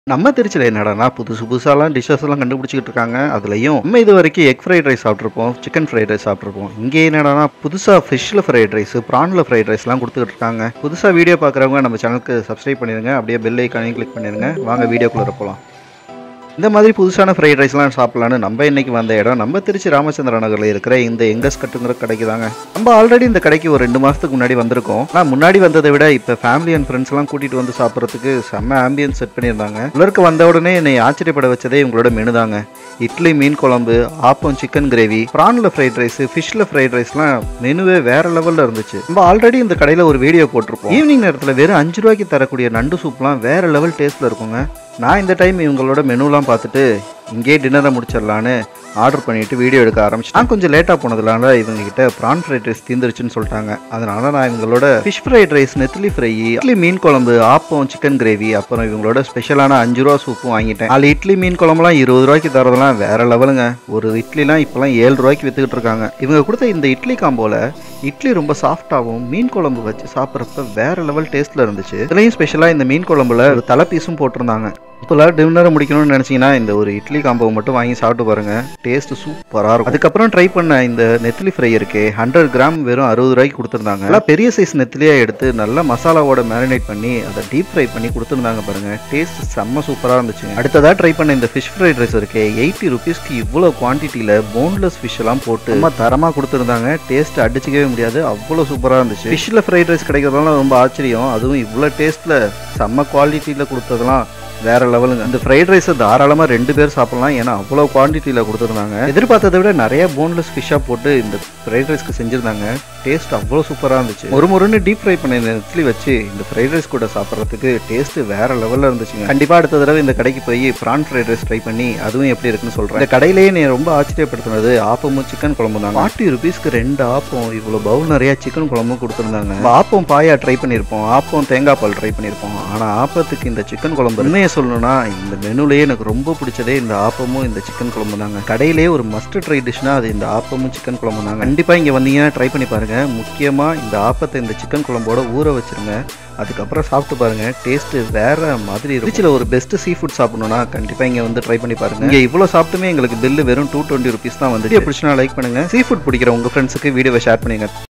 நம்ம திருச்சியில் என்னடான்னா புதுசு புதுசாலாம் டிஷ்ஷஸ் எல்லாம் கண்டுபிடிச்சிக்கிட்டு இருக்காங்க அதுலயும் நம்ம இது வரைக்கும் எக் ஃப்ரைட் ரைஸ் சாப்பிட்ருப்போம் சிக்கன் ஃப்ரைட் ரைஸ் சாப்பிட்ருப்போம் இங்கே என்னடான்னா புதுசாக ஃபிஷ்ஷில் ஃப்ரைட் ரைஸ் ப்ரானில் ஃப்ரைட் ரைஸ்லாம் கொடுத்துக்கிட்டு இருக்காங்க புதுசாக வீடியோ பார்க்குறவங்க நம்ம சேனலுக்கு சப்ஸ்கிரைப் பண்ணிடுங்க அப்படியே பெல் ஐக்கானையும் கிளிக் பண்ணிடுங்க வாங்க வீடியோக்குள்ளே போகலாம் இந்த மாதிரி புதுசான ஃப்ரைட் ரைஸ்லாம் சாப்பிடலான்னு நம்ம இன்னைக்கு வந்த இடம் நம்ம திருச்சி ராமச்சந்திர நகரில் இருக்கிற இந்த எங்கஸ் கட்டுங்கிற கடைக்கு தாங்க நம்ம ஆல்ரெடி இந்த கடைக்கு ஒரு ரெண்டு மாதத்துக்கு முன்னாடி வந்திருக்கோம் ஆனால் முன்னாடி வந்ததை விட இப்போ ஃபேமிலி அண்ட் ஃப்ரெண்ட்ஸ் எல்லாம் கூட்டிகிட்டு வந்து சாப்பிட்றதுக்கு செம்ம ஆம்பியன்ஸ் செட் பண்ணியிருந்தாங்க உள்ளருக்கு வந்த உடனே என்னை ஆச்சரியப்பட வச்சதே இவங்களோட மெனு தாங்க இட்லி மீன் குழம்பு ஆப்பம் சிக்கன் கிரேவி ப்ரானில் ஃப்ரைட் ரைஸ் ஃபிஷ்ல ஃப்ரைட் ரைஸ்லாம் மெனுவே வேற லெவலில் இருந்துச்சு நம்ம ஆல்ரெடி இந்த கடையில் ஒரு வீடியோ போட்டிருப்போம் ஈவினிங் நேரத்தில் வெறும் அஞ்சு ரூபாய்க்கு தரக்கூடிய நண்டு சூப்லாம் வேற லெவல் டேஸ்ட்டில் இருக்குங்க நான் இந்த டைம் இவங்களோட மெனுலாம் பார்த்துட்டு இங்கேயே டின்னரை முடிச்சிடலான்னு ஆர்டர் பண்ணிட்டு வீடியோ எடுக்க ஆரம்பிச்சு நான் கொஞ்சம் லேட்டாக போனதுனால இவங்க கிட்ட ப்ரான் ஃப்ரைட் ரைஸ் தீந்துருச்சுன்னு சொல்லிட்டாங்க அதனால நான் இவங்களோட ஃபிஷ் ஃப்ரைட் ரைஸ் நெத்திலி ஃப்ரை இட்லி மீன் குழம்பு ஆப்பம் சிக்கன் கிரேவி அப்புறம் இவங்களோட ஸ்பெஷலான அஞ்சு ரூபா சூப்பும் வாங்கிட்டேன் அதில் இட்லி மீன் குழம்புலாம் இருபது ரூபாய்க்கு தரதெல்லாம் வேற லெவலுங்க ஒரு இட்லிலாம் இப்போலாம் ஏழு ரூபாய்க்கு வித்துக்கிட்டு இருக்காங்க இவங்க கொடுத்த இந்த இட்லி காம்போல இட்லி ரொம்ப சாஃப்டாகவும் மீன் குழம்பு வச்சு சாப்பிட்றப்ப வேற லெவல் டேஸ்ட்ல இருந்துச்சு இதுலயும் ஸ்பெஷலாக இந்த மீன் குழம்புல ஒரு தலை பீஸும் போட்டிருந்தாங்க இப்போலாம் டின்னரை முடிக்கணும்னு நினச்சிங்கன்னா இந்த ஒரு இட்லி காம்போ மட்டும் வாங்கி சாப்பிட்டு பாருங்க டேஸ்ட் சூப்பராக இருக்கும் அதுக்கப்புறம் ட்ரை பண்ண இந்த நெத்திலி ஃப்ரை இருக்கே ஹண்ட்ரட் கிராம் வெறும் அறுபது ரூபாய்க்கு கொடுத்துருந்தாங்க நல்லா பெரிய சைஸ் நெத்திலியாக எடுத்து நல்லா மசாலாவோட மேரினேட் பண்ணி அதை டீப் ஃப்ரை பண்ணி கொடுத்துருந்தாங்க பாருங்க டேஸ்ட் செம்ம சூப்பராக இருந்துச்சு அடுத்ததாக ட்ரை பண்ண இந்த ஃபிஷ் ஃப்ரைட் ரைஸ் இருக்கே எயிட்டி ருபீஸ்க்கு இவ்வளோ குவான்டிட்டியில் போன்லெஸ் ஃபிஷ் எல்லாம் போட்டு ரொம்ப தரமாக கொடுத்துருந்தாங்க டேஸ்ட் அடிச்சுக்கவே முடியாது அவ்வளோ சூப்பராக இருந்துச்சு ஃபிஷ்ஷில் ஃப்ரைட் ரைஸ் கிடைக்கிறதுலாம் ரொம்ப ஆச்சரியம் அதுவும் இவ்வளோ டேஸ்ட்டில் செம்ம குவாலிட்டியில் கொடுத்ததெல்லாம் வேற லெவலுங்க இந்த ஃப்ரைட் ரைஸை தாராளமாக ரெண்டு பேர் சாப்பிடலாம் ஏன்னா அவ்வளோ குவான்டிட்டியில் கொடுத்துருந்தாங்க எதிர்பார்த்ததை விட நிறைய போன்லெஸ் ஃபிஷ்ஷாக போட்டு இந்த ஃப்ரைட் ரைஸ்க்கு செஞ்சுருந்தாங்க டேஸ்ட் அவ்வளோ சூப்பராக இருந்துச்சு ஒரு முறைன்னு டீப் ஃப்ரை பண்ண இந்த இட்லி வச்சு இந்த ஃப்ரைட் ரைஸ் கூட சாப்பிட்றதுக்கு டேஸ்ட் வேற லெவலில் இருந்துச்சுங்க கண்டிப்பாக அடுத்த தடவை இந்த கடைக்கு போய் ப்ரான் ஃப்ரைட் ரைஸ் ட்ரை பண்ணி அதுவும் எப்படி இருக்குன்னு சொல்கிறேன் இந்த கடையிலேயே நீ ரொம்ப ஆச்சரியப்படுத்தினது ஆப்பமும் சிக்கன் குழம்பு தான் ஃபார்ட்டி ருபீஸ்க்கு ரெண்டு ஆப்பம் இவ்வளோ பவுல் நிறைய சிக்கன் குழம்பும் கொடுத்துருந்தாங்க நம்ம ஆப்பம் பாயா ட்ரை பண்ணியிருப்போம் ஆப்பம் தேங்காய் பால் ட்ரை பண்ணியிருப்போம் ஆனால் ஆப்பத்துக்கு இந்த சிக்கன் குழம்பு உண்மையை சொல்லணும்னா இந்த மெனுலேயே எனக்கு ரொம்ப பிடிச்சதே இந்த ஆப்பமும் இந்த சிக்கன் குழம்பு தாங்க கடையிலேயே ஒரு மஸ்ட் ட்ரை டிஷ்னா அது இந்த ஆப்பமும் சிக்கன் குழம்பு தாங்க கண்டிப்பாக இங்கே வந்தீங்கன்னா ட்ரை பண்ணி பாருங்க முக்கியமாக இந்த ஆப்பத்தை இந்த சிக்கன் குழம்போட ஊற வச்சிருங்க அதுக்கப்புறம் சாப்பிட்டு பாருங்க டேஸ்ட் வேற மாதிரி இருக்கும் திருச்சியில் ஒரு பெஸ்ட் சீ ஃபுட் சாப்பிடணும்னா கண்டிப்பாக இங்கே வந்து ட்ரை பண்ணி பாருங்க இங்கே இவ்வளோ சாப்பிட்டுமே எங்களுக்கு பில்லு வெறும் டூ டுவெண்ட்டி ருபீஸ் தான் வந்து பிடிச்சினா லைக் பண்ணுங்க சீ ஃபுட் பிடிக்கிற உங்கள் ஃப்ரெண்ட்ஸுக்கு வீடியோவை ஷேர் பண்ணுங்க